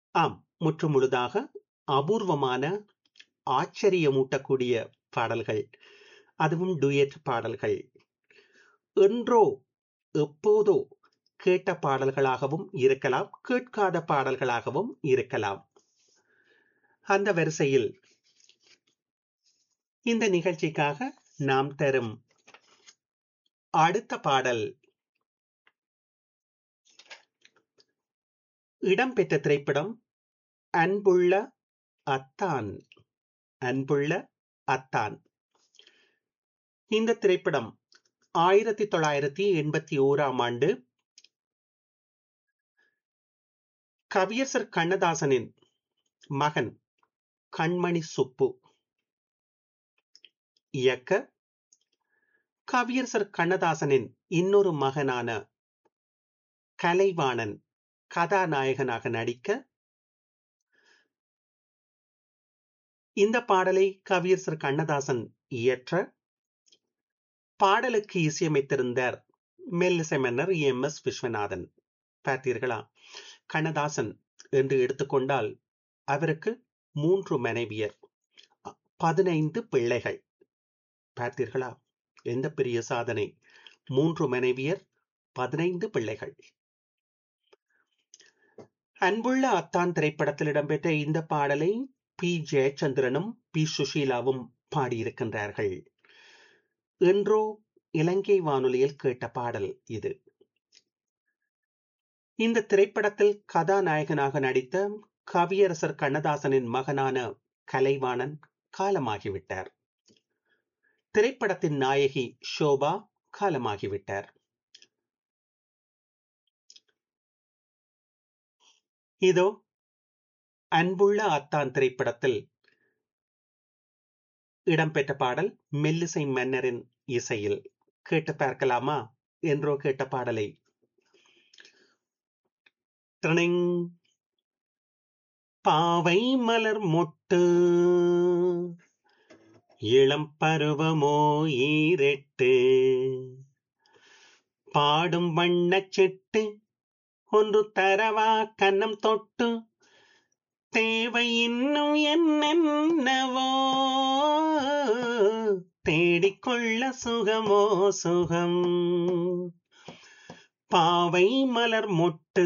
ஆம் முற்று முழுதாக அபூர்வமான ஆச்சரியமூட்டக்கூடிய பாடல்கள் அதுவும் டுயட் பாடல்கள் என்றோ எப்போதோ கேட்ட பாடல்களாகவும் இருக்கலாம் கேட்காத பாடல்களாகவும் இருக்கலாம் அந்த வரிசையில் இந்த நிகழ்ச்சிக்காக நாம் தரும் அடுத்த பாடல் இடம்பெற்ற திரைப்படம் அன்புள்ள அத்தான் அன்புள்ள அத்தான் இந்த திரைப்படம் ஆயிரத்தி தொள்ளாயிரத்தி எண்பத்தி ஓராம் ஆண்டு கவியரசர் கண்ணதாசனின் மகன் கண்மணி சுப்பு இயக்க கவியரசர் கண்ணதாசனின் இன்னொரு மகனான கலைவாணன் கதாநாயகனாக நடிக்க இந்த பாடலை கவியரசர் கண்ணதாசன் இயற்ற பாடலுக்கு இசையமைத்திருந்தார் மெல்லிசை மன்னர் எம் எஸ் விஸ்வநாதன் பார்த்தீர்களா கண்ணதாசன் என்று எடுத்துக்கொண்டால் அவருக்கு மூன்று மனைவியர் பதினைந்து பிள்ளைகள் பார்த்தீர்களா எந்த பெரிய சாதனை மூன்று மனைவியர் பதினைந்து பிள்ளைகள் அன்புள்ள அத்தான் திரைப்படத்தில் இடம்பெற்ற இந்த பாடலை பி ஜெயச்சந்திரனும் பி சுஷீலாவும் பாடியிருக்கின்றார்கள் என்றோ இலங்கை வானொலியில் கேட்ட பாடல் இது இந்த திரைப்படத்தில் கதாநாயகனாக நடித்த கவியரசர் கண்ணதாசனின் மகனான கலைவாணன் காலமாகிவிட்டார் திரைப்படத்தின் நாயகி ஷோபா காலமாகிவிட்டார் இதோ அன்புள்ள அத்தான் திரைப்படத்தில் இடம்பெற்ற பாடல் மெல்லிசை மன்னரின் இசையில் கேட்டு பார்க்கலாமா என்றோ கேட்ட பாடலை பாவை மலர் மொட்டு இளம் பருவமோ ஈரெட்டு பாடும் வண்ணச் செட்டு ஒன்று தரவா கன்னம் தொட்டு தேவை இன்னும் என்னென்னவோ தேடிக்கொள்ள சுகமோ சுகம் பாவை மலர் மொட்டு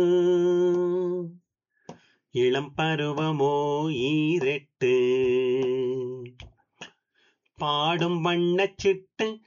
இளம் பருவமோ ஈரெட்டு பாடும் வண்ணச் சிட்டு